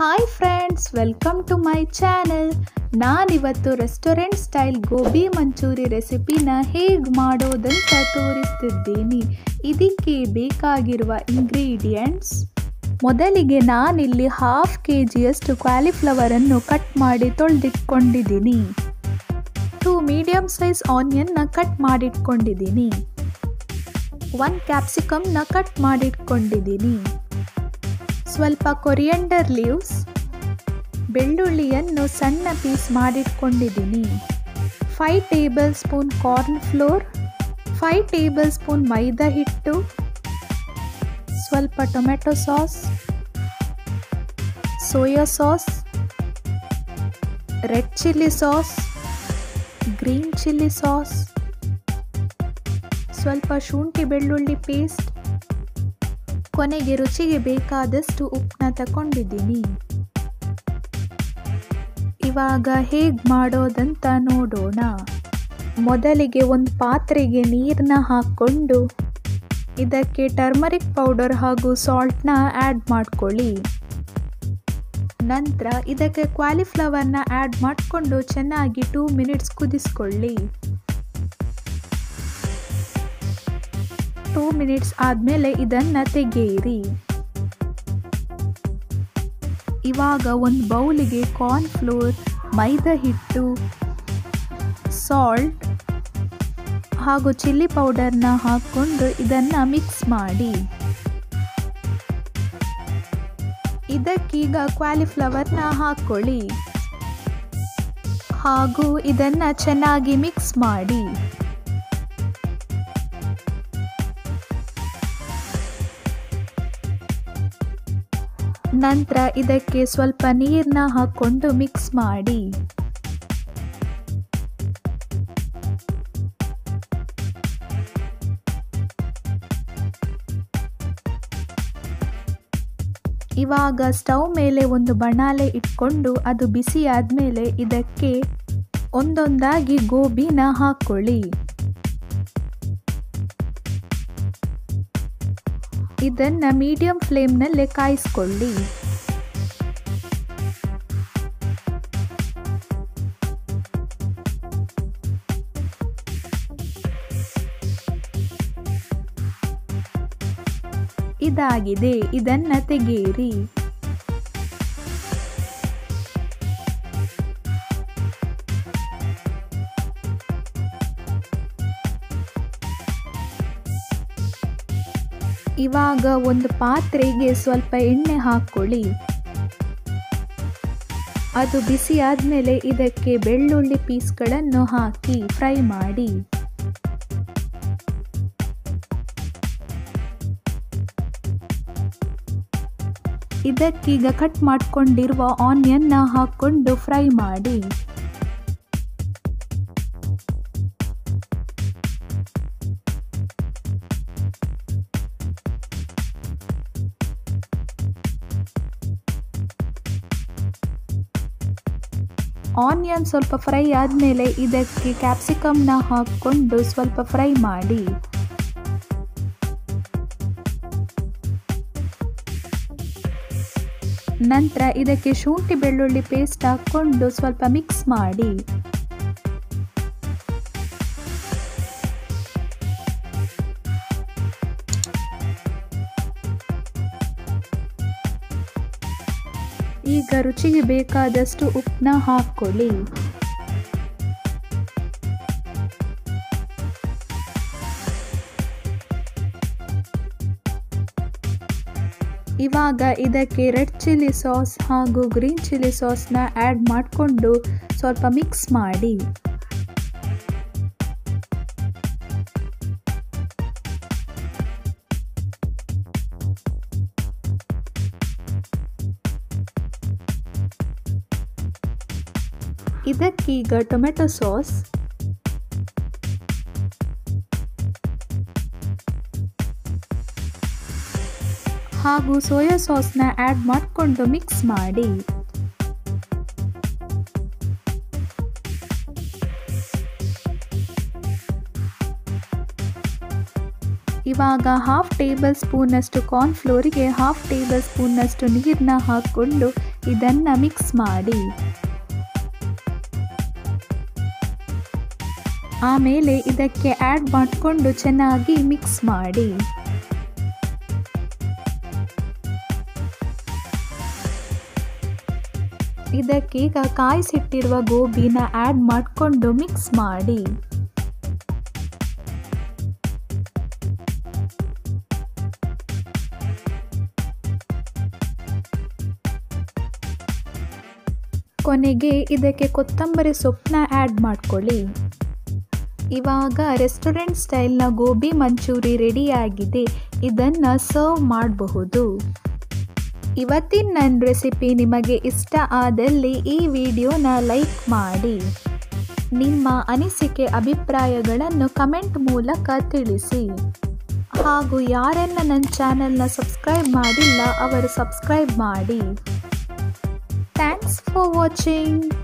hi friends welcome to my channel ನಾನಿವತ್ತು restaurant style gobi manchurian ರೆಸಿಪಿನ ಹೇಗೆ ಮಾಡೋದಂತ ತೋರಿಸ್ತಿದ್ದೀನಿ ಇದಕ್ಕೆ ಬೇಕಾಗಿರುವ ಇಂಗ್ರೀಡಿಯೆಂಟ್ಸ್ ಮೊದಲಿಗೆ ನಾನಿಲ್ಲಿ ಹಾಫ್ ಕೆ ಜಿಯಷ್ಟು ಕ್ವಾಲಿಫ್ಲವರನ್ನು ಕಟ್ ಮಾಡಿ ತೊಳೆದಿಟ್ಕೊಂಡಿದ್ದೀನಿ ಟೂ ಮೀಡಿಯಮ್ ಸೈಜ್ ಆನಿಯನ್ನ ಕಟ್ ಮಾಡಿಟ್ಕೊಂಡಿದ್ದೀನಿ ಒನ್ ಕ್ಯಾಪ್ಸಿಕಮ್ನ ಕಟ್ ಮಾಡಿಟ್ಕೊಂಡಿದ್ದೀನಿ ಸ್ವಲ್ಪ ಕೊರಿಯಂಡರ್ ಲೀವ್ಸ್ ಬೆಳ್ಳುಳ್ಳಿಯನ್ನು ಸಣ್ಣ ಪೀಸ್ ಮಾಡಿಟ್ಕೊಂಡಿದ್ದೀನಿ five tablespoon corn flour five tablespoon maida ಹಿಟ್ಟು ಸ್ವಲ್ಪ tomato sauce soya sauce red chilli sauce green chilli sauce ಸ್ವಲ್ಪ ಶುಂಠಿ ಬೆಳ್ಳುಳ್ಳಿ ಪೇಸ್ಟ್ ಕೊನೆಗೆ ರುಚಿಗೆ ಬೇಕಾದಷ್ಟು ಉಪ್ಪನ್ನ ತಗೊಂಡಿದ್ದೀನಿ ಇವಾಗ ಹೇಗೆ ಮಾಡೋದಂತ ನೋಡೋಣ ಮೊದಲಿಗೆ ಒಂದು ಪಾತ್ರೆಗೆ ನೀರನ್ನ ಹಾಕ್ಕೊಂಡು ಇದಕ್ಕೆ ಟರ್ಮರಿಕ್ ಪೌಡರ್ ಹಾಗೂ ಸಾಲ್ಟ್ನ ಆ್ಯಡ್ ಮಾಡ್ಕೊಳ್ಳಿ ನಂತರ ಇದಕ್ಕೆ ಕ್ವಾಲಿಫ್ಲವರ್ನ ಆ್ಯಡ್ ಮಾಡಿಕೊಂಡು ಚೆನ್ನಾಗಿ ಟೂ ಮಿನಿಟ್ಸ್ ಕುದಿಸ್ಕೊಳ್ಳಿ ಟೂ ಮಿನಿಟ್ಸ್ ಆದಮೇಲೆ ಇದನ್ನು ತೆಗೆಯಿರಿ ಇವಾಗ ಒಂದು ಬೌಲಿಗೆ ಕಾರ್ನ್ ಫ್ಲೋರ್ ಮೈದಾ ಹಿಟ್ಟು ಸಾಲ್ಟ್ ಹಾಗೂ ಚಿಲ್ಲಿ ಪೌಡರ್ನ ಹಾಕ್ಕೊಂಡು ಇದನ್ನು ಮಿಕ್ಸ್ ಮಾಡಿ ಇದಕ್ಕೀಗ ಕ್ವಾಲಿಫ್ಲವರ್ನ ಹಾಕ್ಕೊಳ್ಳಿ ಹಾಗೂ ಇದನ್ನು ಚೆನ್ನಾಗಿ ಮಿಕ್ಸ್ ಮಾಡಿ ನಂತರ ಇದಕ್ಕೆ ಸ್ವಲ್ಪ ನೀರನ್ನ ಹಾಕ್ಕೊಂಡು ಮಿಕ್ಸ್ ಮಾಡಿ ಇವಾಗ ಸ್ಟವ್ ಮೇಲೆ ಒಂದು ಬಣಾಲೆ ಇಟ್ಕೊಂಡು ಅದು ಬಿಸಿ ಆದಮೇಲೆ ಇದಕ್ಕೆ ಒಂದೊಂದಾಗಿ ಗೋಬಿನ ಹಾಕ್ಕೊಳ್ಳಿ ಇದನ್ನು ಮೀಡಿಯಂ ಫ್ಲೇಮ್ನಲ್ಲೇ ಕಾಯಿಸ್ಕೊಳ್ಳಿ ಇದಾಗಿದೆ ಇದನ್ನ ತೆಗೆಯಿರಿ ಇವಾಗ ಒಂದು ಪಾತ್ರೆಗೆ ಸ್ವಲ್ಪ ಎಣ್ಣೆ ಹಾಕ್ಕೊಳ್ಳಿ ಅದು ಬಿಸಿ ಆದಮೇಲೆ ಇದಕ್ಕೆ ಬೆಳ್ಳುಳ್ಳಿ ಪೀಸ್ಗಳನ್ನು ಹಾಕಿ ಫ್ರೈ ಮಾಡಿ ಇದಕ್ಕೀಗ ಕಟ್ ಮಾಡಿಕೊಂಡಿರುವ ಆನಿಯನ್ನ ಹಾಕ್ಕೊಂಡು ಫ್ರೈ ಮಾಡಿ ಆನಿಯನ್ ಸ್ವಲ್ಪ ಫ್ರೈ ಆದಮೇಲೆ ಇದಕ್ಕೆ ಕ್ಯಾಪ್ಸಿಕಮ್ನ ಹಾಕ್ಕೊಂಡು ಸ್ವಲ್ಪ ಫ್ರೈ ಮಾಡಿ ನಂತರ ಇದಕ್ಕೆ ಶುಂಠಿ ಬೆಳ್ಳುಳ್ಳಿ ಪೇಸ್ಟ್ ಹಾಕ್ಕೊಂಡು ಸ್ವಲ್ಪ ಮಿಕ್ಸ್ ಮಾಡಿ ಈಗ ರುಚಿಗೆ ಬೇಕಾದಷ್ಟು ಉಪ್ಪನ್ನ ಹಾಕ್ಕೊಳ್ಳಿ ಇವಾಗ ಇದಕ್ಕೆ ರೆಡ್ ಚಿಲ್ಲಿ ಸಾಸ್ ಹಾಗೂ ಗ್ರೀನ್ ಚಿಲ್ಲಿ ಸಾಸ್ನ ಆ್ಯಡ್ ಮಾಡಿಕೊಂಡು ಸ್ವಲ್ಪ ಮಿಕ್ಸ್ ಮಾಡಿ ಇದಕ್ಕೀಗ ಟೊಮೆಟೊ ಸಾಸ್ ಹಾಗೂ ಸೋಯಾ ಸಾಸ್ನ ಆ್ಯಡ್ ಮಾಡಿಕೊಂಡು ಮಿಕ್ಸ್ ಮಾಡಿ ಇವಾಗ ಹಾಫ್ ಟೇಬಲ್ ಸ್ಪೂನಷ್ಟು ಕಾರ್ನ್ಫ್ಲೋರಿಗೆ ಹಾಫ್ ಟೇಬಲ್ ಸ್ಪೂನ್ನಷ್ಟು ನೀರನ್ನ ಹಾಕ್ಕೊಂಡು ಇದನ್ನು ಮಿಕ್ಸ್ ಮಾಡಿ ಆಮೇಲೆ ಇದಕ್ಕೆ ಆ್ಯಡ್ ಮಾಡಿಕೊಂಡು ಚೆನ್ನಾಗಿ ಮಿಕ್ಸ್ ಮಾಡಿ ಇದಕ್ಕೀಗ ಕಾಯಿಸಿಟ್ಟಿರುವ ಗೋಬಿನ ಆ್ಯಡ್ ಮಾಡಿಕೊಂಡು ಮಿಕ್ಸ್ ಮಾಡಿ ಕೊನೆಗೆ ಇದಕ್ಕೆ ಕೊತ್ತಂಬರಿ ಸೊಪ್ಪನ್ನ ಆ್ಯಡ್ ಮಾಡ್ಕೊಳ್ಳಿ ಇವಾಗ ರೆಸ್ಟೋರೆಂಟ್ ಸ್ಟೈಲ್ನ ಗೋಬಿ ಮಂಚೂರಿ ರೆಡಿಯಾಗಿದೆ ಇದನ್ನು ಸರ್ವ್ ಮಾಡಬಹುದು ಇವತ್ತಿನ ನನ್ನ ರೆಸಿಪಿ ನಿಮಗೆ ಇಷ್ಟ ಆದಲ್ಲಿ ಈ ವಿಡಿಯೋನ ಲೈಕ್ ಮಾಡಿ ನಿಮ್ಮ ಅನಿಸಿಕೆ ಅಭಿಪ್ರಾಯಗಳನ್ನು ಕಮೆಂಟ್ ಮೂಲಕ ತಿಳಿಸಿ ಹಾಗೂ ಯಾರೆಲ್ಲ ನನ್ನ ಚಾನಲ್ನ ಸಬ್ಸ್ಕ್ರೈಬ್ ಮಾಡಿಲ್ಲ ಅವರು ಸಬ್ಸ್ಕ್ರೈಬ್ ಮಾಡಿ ಥ್ಯಾಂಕ್ಸ್ ಫಾರ್ ವಾಚಿಂಗ್